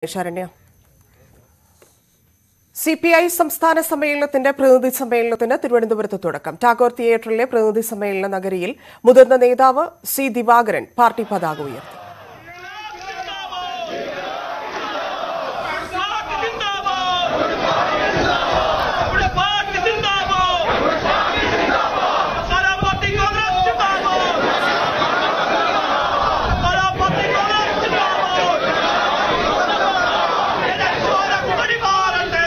Saranya C P I സംസ്ഥാന സമ്മേളനത്തിന്റെ പ്രതിനിധി സമ്മേളനത്തിന് തിരുവനന്തപുരത്ത് തുടക്കം ടാഗോർ തിയേറ്ററിലെ പ്രതിനിധി സമ്മേളന നഗരിയിൽ മുതിർന്ന നേതാവ് സി ദിവാകരൻ പാർട്ടി പതാക ഉയർത്തി പാർട്ടി സിന്ദാബാദ് നമ്മുടെ പാർട്ടി സിന്ദാബാദ് സാരാ പാർട്ടി കോൺഗ്രസ് സിന്ദാബാദ് സാരാ പാർട്ടി കോൺഗ്രസ് സിന്ദാബാദ് എലക്ഷോര കുമരി മാറട്ടെ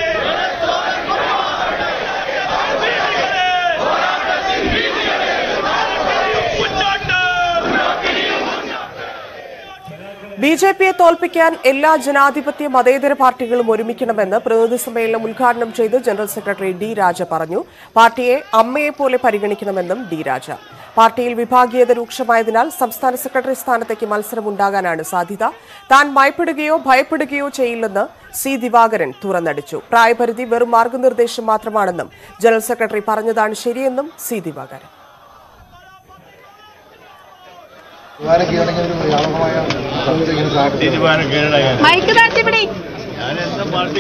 ബി ജെ പിയെ തോൽപ്പിക്കാൻ എല്ലാ ജനാധിപത്യ മതേതര പാർട്ടികളും ഒരുമിക്കണമെന്ന് പ്രതിനിധി സമ്മേളനം ഉദ്ഘാടനം ചെയ്ത് ജനറൽ സെക്രട്ടറി ഡി രാജ പറഞ്ഞു പാർട്ടിയെ അമ്മയെ പോലെ പരിഗണിക്കണമെന്നും ഡി രാജ പാർട്ടിയിൽ വിഭാഗീയത രൂക്ഷമായതിനാൽ സംസ്ഥാന സെക്രട്ടറി സ്ഥാനത്തേക്ക് മത്സരമുണ്ടാകാനാണ് സാധ്യത താൻ ഭയപ്പെടുകയോ ഭയപ്പെടുകയോ ചെയ്യില്ലെന്ന് സി ദിവാകരൻ തുറന്നടിച്ചു പ്രായപരിധി വെറും മാർഗനിർദ്ദേശം മാത്രമാണെന്നും ജനറൽ സെക്രട്ടറി പറഞ്ഞതാണ് ശരിയെന്നും സി ദിവാകരൻ തീരുമാനം കീഴടങ്ങിയ ഒരു വ്യാപകമായ പ്രവർത്തകർ സാധ്യത തീരുമാനം കീഴടങ്ങാൻ മൈക്ക് താഴ്ത്തിപ്പിടി ഞാൻ എന്റെ പാർട്ടി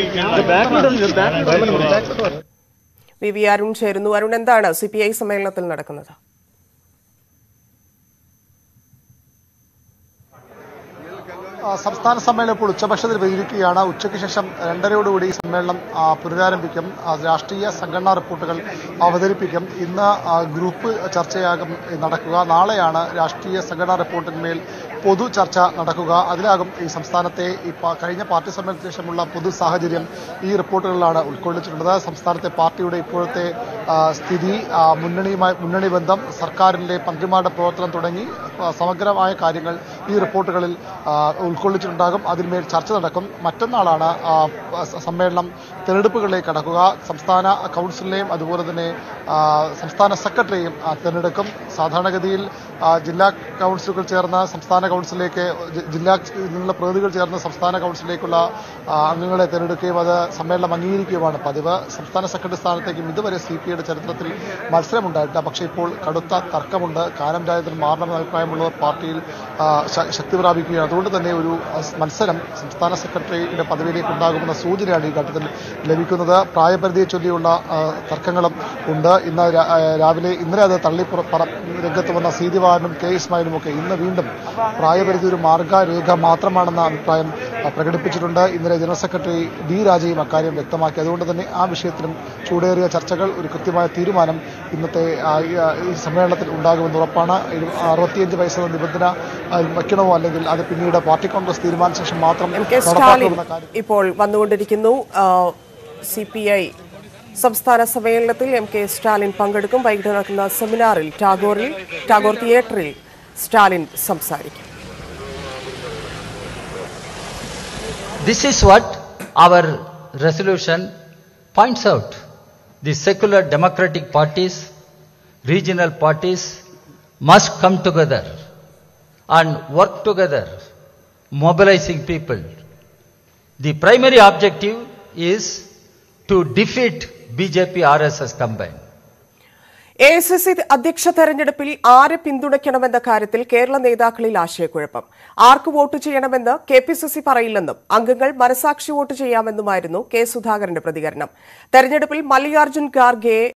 വി വി അരുൺ ചേരുന്നു അരുൺ എന്താണ് സി പി ഐ സമ്മേളനത്തിൽ നടക്കുന്നത് ആ, സംസ്ഥാന സമ്മേളനം ഇപ്പോൾ ഉച്ചഭക്ഷണത്തിൽ വിരിക്കുകയാണ് ഉച്ചയ്ക്ക് ശേഷം രണ്ടരയോടുകൂടി ഈ സമ്മേളനം ആ, പുനരാരംഭിക്കും ആ, രാഷ്ട്രീയ സംഘടനാ റിപ്പോർട്ടുകൾ അവതരിപ്പിക്കും ഇന്ന് ആ, ഗ്രൂപ്പ് ചർച്ചയാകും നടക്കുക നാളെയാണ് രാഷ്ട്രീയ സംഘടനാ റിപ്പോർട്ടിന്മേൽ പൊതു ചർച്ച നടക്കുക അതിലാകും ഈ സംസ്ഥാനത്തെ ഈ പ- കഴിഞ്ഞ പാർട്ടി സമ്മേളനത്തിന് ശേഷമുള്ള പൊതു സാഹചര്യം ഈ റിപ്പോർട്ടുകളിലാണ് ഉൾക്കൊള്ളിച്ചിട്ടുള്ളത് സംസ്ഥാനത്തെ പാർട്ടിയുടെ ഇപ്പോഴത്തെ ആ, സ്ഥിതി ആ, മുന്നണിയുമായി മുന്നണി ബന്ധം സർക്കാരിന്റെ മന്ത്രിമാരുടെ പ്രവർത്തനം തുടങ്ങി ആ, സമഗ്രമായ കാര്യങ്ങൾ ഈ റിപ്പോർട്ടുകളിൽ ആ, ഉൾക്കൊള്ളിച്ചിട്ടുണ്ടാകും അതിന്മേൽ ചർച്ച നടക്കും മറ്റന്നാളാണ് ആ, സ- സമ്മേളനം തെരഞ്ഞെടുപ്പുകളിലേക്ക് കടക്കുക സംസ്ഥാന കൗൺസിലിനെയും അതുപോലെ തന്നെ ആ, സംസ്ഥാന സെക്രട്ടറിയെയും ആ, തെരഞ്ഞെടുക്കും സാധാരണഗതിയിൽ ആ, ജില്ലാ കൗൺസിലുകൾ ചേർന്ന സംസ്ഥാന കൗൺസിലിലേക്ക് ജി- ജില്ലാ നിന്നുള്ള പ്രതിനിധികൾ ചേർന്ന സംസ്ഥാന കൗൺസിലിലേക്കുള്ള ആ, അംഗങ്ങളെ തെരഞ്ഞെടുക്കുകയും അത് സമ്മേളനം അംഗീകരിക്കുകയുമാണ് പതിവ് സംസ്ഥാന സെക്രട്ടറി സ്ഥാനത്തേക്കും ഇതുവരെ സി പി ഐയുടെ ചരിത്രത്തിൽ മത്സരമുണ്ടായിട്ടില്ല പക്ഷേ ഇപ്പോൾ കടുത്ത തർക്കമുണ്ട് കാനം രാജത്തിന് മാറണമെന്ന അഭിപ്രായമുള്ളവർ പാർട്ടിയിൽ ആ, ശ- ശക്തി പ്രാപിക്കുകയാണ് അതുകൊണ്ട് തന്നെ ഒരു ആ, മത്സരം സംസ്ഥാന സെക്രട്ടറിയുടെ പദവിയിലേക്ക് ഉണ്ടാകുമെന്ന സൂചനയാണ് ഈ ഘട്ടത്തിൽ ലഭിക്കുന്നത് പ്രായപരിധിയെ ചൊല്ലിയുള്ള ആ, തർക്കങ്ങളും ഉണ്ട് ഇന്ന് രാ- ആ, രാവിലെ ഇന്നലെ അത് തള്ളി പുറ- പറ- രംഗത്ത് വന്ന സീതിവാരനും കെ ഇസ്മായിലും ഒക്കെ ഇന്ന് വീണ്ടും പ്രായപരിധി ഒരു മാർഗരേഖ മാത്രമാണെന്ന അഭിപ്രായം ആ, പ്രകടിപ്പിച്ചിട്ടുണ്ട് ഇന്നലെ ജനറൽ സെക്രട്ടറി ഡി രാജയും അക്കാര്യം വ്യക്തമാക്കി അതുകൊണ്ട് തന്നെ ആ വിഷയത്തിലും ചൂടേറിയ ചർച്ചകൾ ഒരു കൃത്യമായ തീരുമാനം ഇന്നത്തെ ആ, ഈ, ആ, ഈ സമ്മേളനത്തിൽ ഉണ്ടാകുമെന്ന് ഉറപ്പാണ് എഴു- അറുപത്തിയഞ്ച് വയസ്സെന്ന നിബന്ധന ആ, വയ്ക്കണമോ അല്ലെങ്കിൽ അത് പിന്നീട് പാർട്ടി കോൺഗ്രസ് തീരുമാനിച്ച ശേഷം മാത്രം എം കെ സ്റ്റാലിൻ നടപ്പാക്കണമെന്ന കാര്യം ഇപ്പോൾ വന്നുകൊണ്ടിരിക്കുന്നു സി പി ഐ സംസ്ഥാന സമ്മേളനത്തിൽ എം കെ സ്റ്റാലിൻ പങ്കെടുക്കും വൈകിട്ട് നടക്കുന്ന സെമിനാറിൽ ടാഗോറിൽ ടാഗോർ തിയേറ്ററിൽ സ്റ്റാലിൻ സംസാരിക്കും This is what our resolution points out. The secular democratic parties, regional parties must come together and work together, mobilizing people. The primary objective is to defeat BJP RSS combined. A S S C അധ്യക്ഷ തെരഞ്ഞെടുപ്പിൽ ആരെ പിന്തുണയ്ക്കണമെന്ന കാര്യത്തിൽ കേരള നേതാക്കളിൽ ആശയക്കുഴപ്പം ആർക്ക് vote ചെയ്യണമെന്ന് K P C C പറയില്ലെന്നും അംഗങ്ങൾ മനസാക്ഷി വോട്ട് ചെയ്യാമെന്നുമായിരുന്നു കെ സുധാകരന്റെ പ്രതികരണം തെരഞ്ഞെടുപ്പിൽ മല്ലികാർജ്ജുൻ ഖാർഗെയെ